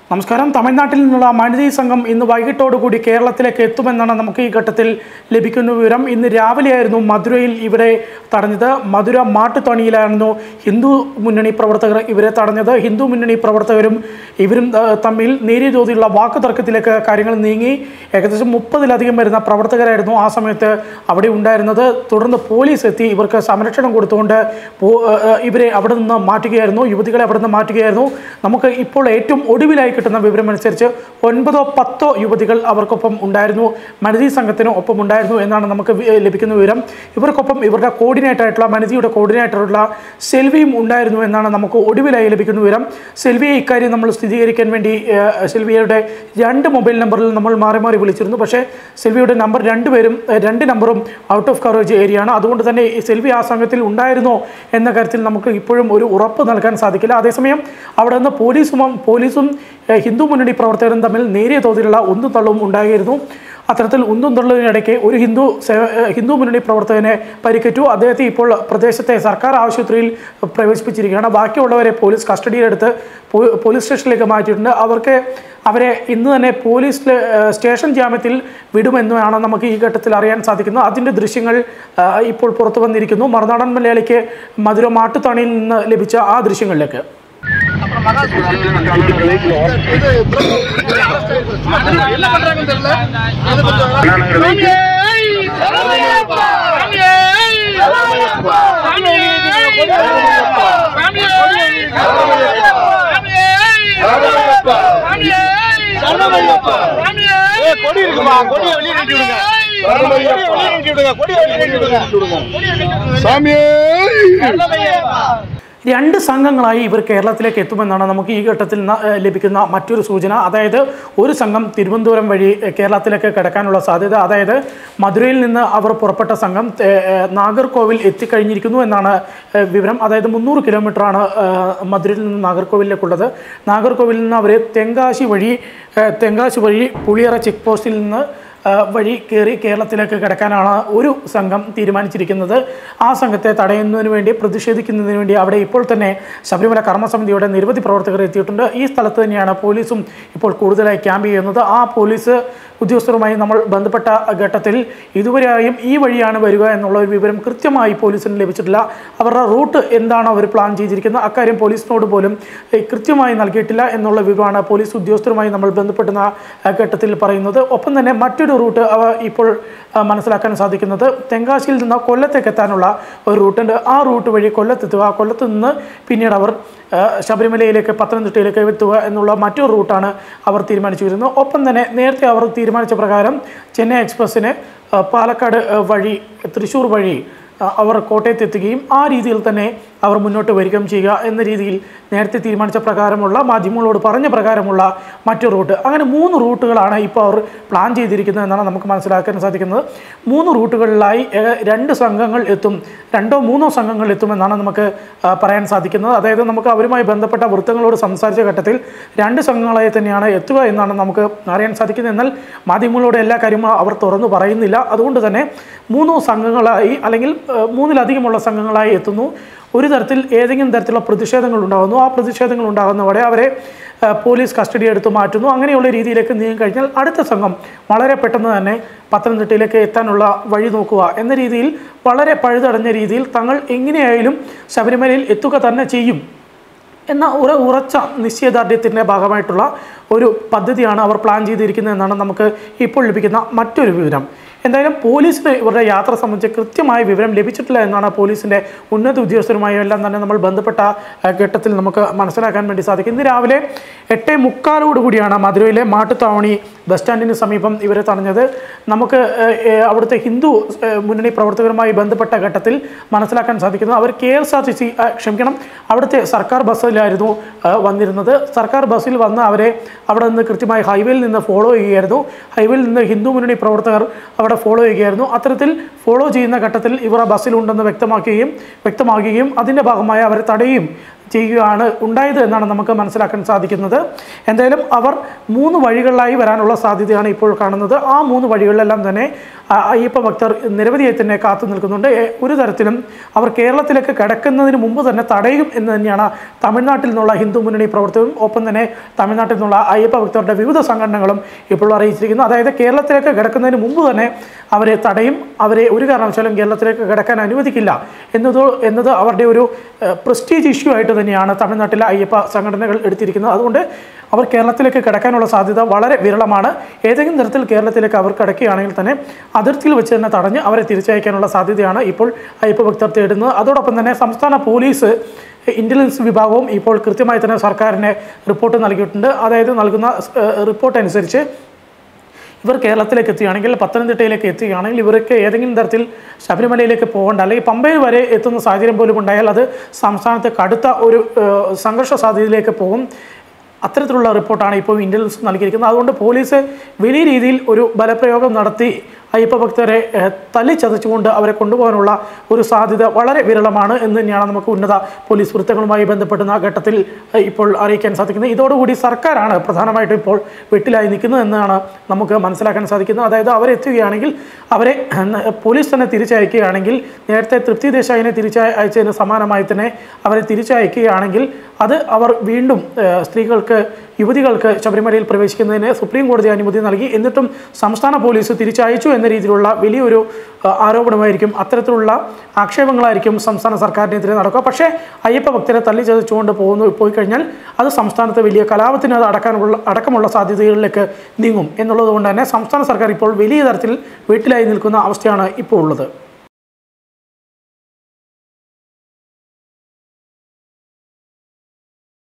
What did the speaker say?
നമസ്കാരം തമിഴ്നാട്ടിൽ നിന്നുള്ള മനിതി സംഘം ഇന്ന് വൈകിട്ടോടുകൂടി കേരളത്തിലേക്ക് എത്തുമെന്നാണ് നമുക്ക് ഈ ഘട്ടത്തിൽ ലഭിക്കുന്ന വിവരം ഇന്ന് രാവിലെയായിരുന്നു മധുരയിൽ ഇവരെ തടഞ്ഞത് മധുര മാട്ടുതണിയിലായിരുന്നു ഹിന്ദു മുന്നണി പ്രവർത്തകർ ഇവരെ തടഞ്ഞത് ഹിന്ദു മുന്നണി പ്രവർത്തകരും ഇവരും ആ, തമ്മിൽ നേരിയ തോതിലുള്ള വാക്ക് തർക്കത്തിലേക്ക് കാര്യങ്ങൾ നീങ്ങി ഏകദേശം മുപ്പതിലധികം വരുന്ന പ്രവർത്തകരായിരുന്നു ആ സമയത്ത് അവിടെ ഉണ്ടായിരുന്നത് തുടർന്ന് പോലീസ് എത്തി ഇവർക്ക് സംരക്ഷണം കൊടുത്തുകൊണ്ട് പോ- ആ, ആ, ഇവരെ അവിടെ നിന്ന് മാറ്റുകയായിരുന്നു യുവതികളെ അവിടെ നിന്ന് മാറ്റുകയായിരുന്നു നമുക്ക് ഇപ്പോൾ ഏറ്റവും ഒടുവിലായി കിട്ടുന്ന വിവരം അനുസരിച്ച് ഒൻപതോ പത്തോ യുവതികൾ അവർക്കൊപ്പം ഉണ്ടായിരുന്നു മനിതി സംഘത്തിന് ഒപ്പം ഉണ്ടായിരുന്നു എന്നാണ് നമുക്ക് വി- ലഭിക്കുന്ന വിവരം ഇവർക്കൊപ്പം ഇവരുടെ കോർഡിനേറ്റർ ആയിട്ടുള്ള മനിതിയുടെ കോർഡിനേറ്ററുള്ള സെൽവിയും ഉണ്ടായിരുന്നു എന്നാണ് നമുക്ക് ഒടുവിലായി ലഭിക്കുന്ന വിവരം സെൽവിയെ ഇക്കാര്യം നമ്മൾ സ്ഥിരീകരിക്കാൻ വേണ്ടി ഏഹ്, സെൽവിയയുടെ രണ്ട് മൊബൈൽ നമ്പറിൽ നമ്മൾ മാറി മാറി വിളിച്ചിരുന്നു പക്ഷേ സെൽവിയുടെ നമ്പർ രണ്ടുപേരും ഏഹ്, രണ്ട് നമ്പറും ഔട്ട് ഓഫ് കവറേജ് ഏരിയ ആണ് അതുകൊണ്ട് തന്നെ ഈ സെൽവി ആ സംഘത്തിൽ ഉണ്ടായിരുന്നോ എന്ന കാര്യത്തിൽ നമുക്ക് ഇപ്പോഴും ഒരു ഉറപ്പ് നൽകാൻ സാധിക്കില്ല അതേസമയം അവിടെ നിന്ന് പോലീസും പോലീസും ഏഹ്, ഹിന്ദു മുന്നണി പ്രവർത്തകരും തമ്മിൽ നേരിയ തോതിലുള്ള ഉന്തും തള്ളവും ഉണ്ടായിരുന്നു അത്തരത്തിൽ ഉന്തും തള്ളുന്നതിനിടയ്ക്ക് ഒരു ഹിന്ദു സേ- ഏഹ്, ഹിന്ദു മുന്നണി പ്രവർത്തകനെ പരിക്കേറ്റു അദ്ദേഹത്തെ ഇപ്പോൾ പ്രദേശത്തെ സർക്കാർ ആശുപത്രിയിൽ പ്രവേശിപ്പിച്ചിരിക്കുകയാണ് ബാക്കിയുള്ളവരെ പോലീസ് കസ്റ്റഡിയിലെടുത്ത് പോ- പോലീസ് സ്റ്റേഷനിലേക്ക് മാറ്റിയിട്ടുണ്ട് അവർക്ക് അവരെ ഇന്ന് തന്നെ പോലീസ് ഏഹ്, സ്റ്റേഷൻ ജാമ്യത്തിൽ വിടുമെന്നാണ് നമുക്ക് ഈ ഘട്ടത്തിൽ അറിയാൻ സാധിക്കുന്നത് അതിൻ്റെ ദൃശ്യങ്ങൾ ഏഹ്, ഇപ്പോൾ പുറത്തു വന്നിരിക്കുന്നു മറുനാടൻ മലയാളിക്ക് മധുര മാട്ടുതണിയിൽ നിന്ന് ലഭിച്ച ആ ദൃശ്യങ്ങളിലേക്ക് என்ன பண்றாங்கன்னு தெரியல அது கொஞ்சம் சாமியே சாமியே சாமியே சாமியே கொடி இருக்குமா கொடியை வெளியே நீட்டி விடுங்க கொடியை வெளியே நீட்டி விடுங்க கொடியை வெளியே நீட்டி விடுங்க சாமியே രണ്ട് സംഘങ്ങളായി ഇവർ കേരളത്തിലേക്ക് എത്തുമെന്നാണ് നമുക്ക് ഈ ഘട്ടത്തിൽ ന- ഏഹ് ലഭിക്കുന്ന മറ്റൊരു സൂചന അതായത് ഒരു സംഘം തിരുവനന്തപുരം വഴി ഏഹ് കേരളത്തിലേക്ക് കിടക്കാനുള്ള സാധ്യത അതായത് മധുരയിൽ നിന്ന് അവർ പുറപ്പെട്ട സംഘം ഏഹ് ഏഹ് നാഗർകോവിൽ എത്തിക്കഴിഞ്ഞിരിക്കുന്നു എന്നാണ് ഏഹ് വിവരം അതായത് മുന്നൂറ് കിലോമീറ്ററാണ് ഏഹ് മധുരയിൽ നിന്ന് നാഗർകോവിലേക്കുള്ളത് നാഗർകോവിലിൽ നിന്ന് അവർ തെങ്കാശി വഴി ഏഹ് തെങ്കാശി വഴി പുളിയറ ചെക്ക് പോസ്റ്റിൽ നിന്ന് ആ, വഴി കയറി കേരളത്തിലേക്ക് കിടക്കാനാണ് ഒരു സംഘം തീരുമാനിച്ചിരിക്കുന്നത് ആ സംഘത്തെ തടയുന്നതിന് വേണ്ടി പ്രതിഷേധിക്കുന്നതിന് വേണ്ടി അവിടെ ഇപ്പോൾ തന്നെ ശബരിമല കർമ്മസമിതിയുടെ നിരവധി പ്രവർത്തകർ എത്തിയിട്ടുണ്ട് ഈ സ്ഥലത്ത് തന്നെയാണ് പോലീസും ഇപ്പോൾ കൂടുതലായി ക്യാമ്പ് ചെയ്യുന്നത് ആ പോലീസ് ഉദ്യോഗസ്ഥരുമായി നമ്മൾ ബന്ധപ്പെട്ട ഘട്ടത്തിൽ ഇതുവരെയായും ഈ വഴിയാണ് വരിക എന്നുള്ള ഒരു വിവരം കൃത്യമായി പോലീസിന് ലഭിച്ചിട്ടില്ല അവരുടെ റൂട്ട് എന്താണ് അവർ പ്ലാൻ ചെയ്തിരിക്കുന്നത് അക്കാര്യം പോലീസിനോട് പോലും ഏഹ്, കൃത്യമായി നൽകിയിട്ടില്ല എന്നുള്ള വിവരമാണ് പോലീസ് ഉദ്യോഗസ്ഥരുമായി നമ്മൾ ബന്ധപ്പെടുന്ന ആ, ഘട്ടത്തിൽ പറയുന്നത് ഒപ്പം തന്നെ മറ്റൊരു റൂട്ട് അവ ഇപ്പോൾ ആ, മനസ്സിലാക്കാൻ സാധിക്കുന്നത് തെങ്കാശിയിൽ നിന്ന് കൊല്ലത്തേക്ക് എത്താനുള്ള ഒരു റൂട്ടുണ്ട് ആ റൂട്ട് വഴി കൊല്ലത്തെത്തുക കൊല്ലത്ത് നിന്ന് പിന്നീട് അവർ ആ, ശബരിമലയിലേക്ക് പത്തനംതിട്ടയിലേക്ക് എത്തുക എന്നുള്ള മറ്റൊരു റൂട്ടാണ് അവർ തീരുമാനിച്ചു വരുന്നത് ഒപ്പം തന്നെ നേരത്തെ അവർ തീരുമാനിച്ച പ്രകാരം ചെന്നൈ എക്സ്പ്രസ്സിന് ആ, പാലക്കാട് ആ, വഴി തൃശ്ശൂർ വഴി ആ, അവർ കോട്ടയത്ത് എത്തുകയും ആ രീതിയിൽ തന്നെ അവർ മുന്നോട്ട് വരികയും ചെയ്യുക എന്ന രീതിയിൽ നേരത്തെ തീരുമാനിച്ച പ്രകാരമുള്ള മാധ്യമങ്ങളോട് പറഞ്ഞ പ്രകാരമുള്ള മറ്റു റൂട്ട് അങ്ങനെ മൂന്ന് റൂട്ടുകളാണ് ഇപ്പോൾ അവർ പ്ലാൻ ചെയ്തിരിക്കുന്നത് എന്നാണ് നമുക്ക് മനസ്സിലാക്കാൻ സാധിക്കുന്നത് മൂന്ന് റൂട്ടുകളിലായി ഏ- രണ്ട് സംഘങ്ങൾ എത്തും രണ്ടോ മൂന്നോ സംഘങ്ങൾ എത്തുമെന്നാണ് നമുക്ക് ആ, പറയാൻ സാധിക്കുന്നത് അതായത് നമുക്ക് അവരുമായി ബന്ധപ്പെട്ട വൃത്തങ്ങളോട് സംസാരിച്ച ഘട്ടത്തിൽ രണ്ട് സംഘങ്ങളായി തന്നെയാണ് എത്തുക എന്നാണ് നമുക്ക് അറിയാൻ സാധിക്കുന്നത് എന്നാൽ മാധ്യമങ്ങളോട് എല്ലാ കാര്യവും അവർ തുറന്നു പറയുന്നില്ല അതുകൊണ്ട് തന്നെ മൂന്നോ സംഘങ്ങളായി അല്ലെങ്കിൽ ഏഹ്, മൂന്നിലധികമുള്ള സംഘങ്ങളായി എത്തുന്നു ഒരു തരത്തിൽ ഏതെങ്കിലും തരത്തിലുള്ള പ്രതിഷേധങ്ങൾ ഉണ്ടാകുന്നു ആ പ്രതിഷേധങ്ങൾ ഉണ്ടാകുന്നവരെ അവരെ ഏഹ്, പോലീസ് കസ്റ്റഡി എടുത്ത് മാറ്റുന്നു അങ്ങനെയുള്ള രീതിയിലേക്ക് നീങ്ങി കഴിഞ്ഞാൽ അടുത്ത സംഘം വളരെ പെട്ടെന്ന് തന്നെ പത്തനംതിട്ടയിലേക്ക് എത്താനുള്ള വഴി നോക്കുക എന്ന രീതിയിൽ വളരെ പഴുതടഞ്ഞ രീതിയിൽ തങ്ങൾ എങ്ങനെയായാലും ശബരിമലയിൽ എത്തുക തന്നെ ചെയ്യും എന്ന ഉറ ഉറച്ച നിശ്ചയദാർഢ്യത്തിൻ്റെ ഭാഗമായിട്ടുള്ള ഒരു പദ്ധതിയാണ് അവർ പ്ലാൻ ചെയ്തിരിക്കുന്നത് എന്നാണ് നമുക്ക് ഇപ്പോൾ ലഭിക്കുന്ന മറ്റൊരു വിവരം എന്തായാലും പോലീസിന് ഇവരുടെ യാത്ര സംബന്ധിച്ച് കൃത്യമായ വിവരം ലഭിച്ചിട്ടില്ല എന്നാണ് പോലീസിൻ്റെ ഉന്നത ഉദ്യോഗസ്ഥരുമായി എല്ലാം തന്നെ നമ്മൾ ബന്ധപ്പെട്ട ആ, ഘട്ടത്തിൽ നമുക്ക് മനസ്സിലാക്കാൻ വേണ്ടി സാധിക്കും ഇന്ന് രാവിലെ എട്ടേ മുക്കാലോട് കൂടിയാണ് മധുരയിലെ മാട്ടുത്താവണി ബസ് സ്റ്റാൻഡിന് സമീപം ഇവരെ തടഞ്ഞത് നമുക്ക് ഏഹ്, ഏഹ്, അവിടുത്തെ ഹിന്ദു ഏഹ്, മുന്നണി പ്രവർത്തകരുമായി ബന്ധപ്പെട്ട ഘട്ടത്തിൽ മനസ്സിലാക്കാൻ സാധിക്കുന്നത് അവർ K S R T C ക്ഷമിക്കണം അവിടുത്തെ സർക്കാർ ബസ്സിലായിരുന്നു ആ, വന്നിരുന്നത് സർക്കാർ ബസ്സിൽ വന്ന് അവരെ അവിടെ നിന്ന് കൃത്യമായി ഹൈവേയിൽ നിന്ന് ഫോളോ ചെയ്യുകയായിരുന്നു ഹൈവേയിൽ നിന്ന് ഹിന്ദു മുന്നണി പ്രവർത്തകർ അവിടെ ഫോളോ ചെയ്യുകയായിരുന്നു അത്തരത്തിൽ ഫോളോ ചെയ്യുന്ന ഘട്ടത്തിൽ ഇവർ ആ ബസ്സിലുണ്ടെന്ന് വ്യക്തമാക്കുകയും വ്യക്തമാക്കുകയും അതിൻ്റെ ഭാഗമായി അവരെ തടയുകയും ചെയ്യുകയാണ് ഉണ്ടായത് എന്നാണ് നമുക്ക് മനസ്സിലാക്കാൻ സാധിക്കുന്നത് എന്തായാലും അവർ മൂന്ന് വഴികളിലായി വരാനുള്ള സാധ്യതയാണ് ഇപ്പോൾ കാണുന്നത് ആ മൂന്ന് വഴികളിലെല്ലാം തന്നെ ആ, അയ്യപ്പ ഭക്തർ നിരവധിയായി തന്നെ കാത്തു നിൽക്കുന്നുണ്ട് എ- ഒരു തരത്തിലും അവർ കേരളത്തിലേക്ക് കടക്കുന്നതിന് മുമ്പ് തന്നെ തടയും എന്ന് തന്നെയാണ് തമിഴ്നാട്ടിൽ നിന്നുള്ള ഹിന്ദു മുന്നണി പ്രവർത്തകരും ഒപ്പം തന്നെ തമിഴ്നാട്ടിൽ നിന്നുള്ള അയ്യപ്പ ഭക്തരുടെ വിവിധ സംഘടനകളും ഇപ്പോൾ അറിയിച്ചിരിക്കുന്നു അതായത് കേരളത്തിലേക്ക് കിടക്കുന്നതിന് മുമ്പ് തന്നെ അവരെ തടയും അവരെ ഒരു കാരണവശാലും കേരളത്തിലേക്ക് കിടക്കാൻ അനുവദിക്കില്ല എന്നത് എന്നത് അവരുടെ ഒരു പ്രസ്റ്റീജ് ഇഷ്യൂ ആയിട്ട് തന്നെയാണ് തമിഴ്നാട്ടിലെ അയ്യപ്പ സംഘടനകൾ എടുത്തിരിക്കുന്നത് അതുകൊണ്ട് അവർ കേരളത്തിലേക്ക് കിടക്കാനുള്ള സാധ്യത വളരെ വിരളമാണ് ഏതെങ്കിലും തരത്തിൽ കേരളത്തിലേക്ക് അവർ കിടക്കുകയാണെങ്കിൽ തന്നെ അതിർത്തിയിൽ വെച്ച് തന്നെ തടഞ്ഞ് അവരെ തിരിച്ചയക്കാനുള്ള സാധ്യതയാണ് ഇപ്പോൾ അയ്യപ്പ ഭക്തർ തേടുന്നത് അതോടൊപ്പം തന്നെ സംസ്ഥാന പോലീസ് ഇൻ്റലിജൻസ് വിഭാഗവും ഇപ്പോൾ കൃത്യമായി തന്നെ സർക്കാരിന് റിപ്പോർട്ട് നൽകിയിട്ടുണ്ട് അതായത് നൽകുന്ന ഏഹ്, റിപ്പോർട്ട് അനുസരിച്ച് ഇവർ കേരളത്തിലേക്ക് എത്തുകയാണെങ്കിൽ പത്തനംതിട്ടയിലേക്ക് എത്തുകയാണെങ്കിൽ ഇവർക്ക് ഏതെങ്കിലും തരത്തിൽ ശബരിമലയിലേക്ക് പോകേണ്ട അല്ലെങ്കിൽ പമ്പയിൽ വരെ എത്തുന്ന സാഹചര്യം പോലും ഉണ്ടായാൽ അത് സംസ്ഥാനത്തെ കടുത്ത ഒരു ഏഹ്, സംഘർഷ സാധ്യതയിലേക്ക് പോകും അത്തരത്തിലുള്ള റിപ്പോർട്ടാണ് ഇപ്പോൾ ഇന്റലിജൻസ് നൽകിയിരിക്കുന്നത് അതുകൊണ്ട് പോലീസ് വലിയ രീതിയിൽ ഒരു ബലപ്രയോഗം നടത്തി അയ്യപ്പ ഭക്തരെ ഏഹ്, തല്ലിച്ചതച്ചുകൊണ്ട് അവരെ കൊണ്ടുപോകാനുള്ള ഒരു സാധ്യത വളരെ വിരളമാണ് എന്ന് തന്നെയാണ് നമുക്ക് ഉന്നത പോലീസ് വൃത്തങ്ങളുമായി ബന്ധപ്പെടുന്ന ഘട്ടത്തിൽ ഏഹ്, ഇപ്പോൾ അറിയിക്കാൻ സാധിക്കുന്നത് ഇതോടുകൂടി സർക്കാരാണ് പ്രധാനമായിട്ടും ഇപ്പോൾ വെട്ടിലായി നിൽക്കുന്നത് എന്നാണ് നമുക്ക് മനസ്സിലാക്കാൻ സാധിക്കുന്നത് അതായത് അവരെത്തുകയാണെങ്കിൽ അവരെ ഏഹ്, പോലീസ് തന്നെ തിരിച്ചയക്കുകയാണെങ്കിൽ നേരത്തെ തൃപ്തി ദേശായിനെ തിരിച്ചയച്ചതിന് സമാനമായി തന്നെ അവരെ തിരിച്ചയക്കുകയാണെങ്കിൽ അത് അവർ വീണ്ടും ഏഹ്, സ്ത്രീകൾക്ക് യുവതികൾക്ക് ശബരിമലയിൽ പ്രവേശിക്കുന്നതിന് സുപ്രീം കോടതി അനുമതി നൽകി എന്നിട്ടും സംസ്ഥാന പോലീസ് തിരിച്ചയച്ചു എന്ന രീതിയിലുള്ള വലിയൊരു ഏഹ്, ആരോപണമായിരിക്കും അത്തരത്തിലുള്ള ആക്ഷേപങ്ങളായിരിക്കും സംസ്ഥാന സർക്കാരിനെതിരെ നടക്കുക പക്ഷേ അയ്യപ്പ ഭക്തരെ തല്ലിച്ചതച്ചുകൊണ്ട് പോകുന്നു പോയി കഴിഞ്ഞാൽ അത് സംസ്ഥാനത്തെ വലിയ കലാപത്തിന് അത് അടക്കാനുള്ള അടക്കമുള്ള സാധ്യതകളിലേക്ക് നീങ്ങും എന്നുള്ളത് കൊണ്ട് തന്നെ സംസ്ഥാന സർക്കാർ ഇപ്പോൾ വലിയ തരത്തിൽ വീട്ടിലായി നിൽക്കുന്ന അവസ്ഥയാണ് ഇപ്പോൾ ഉള്ളത്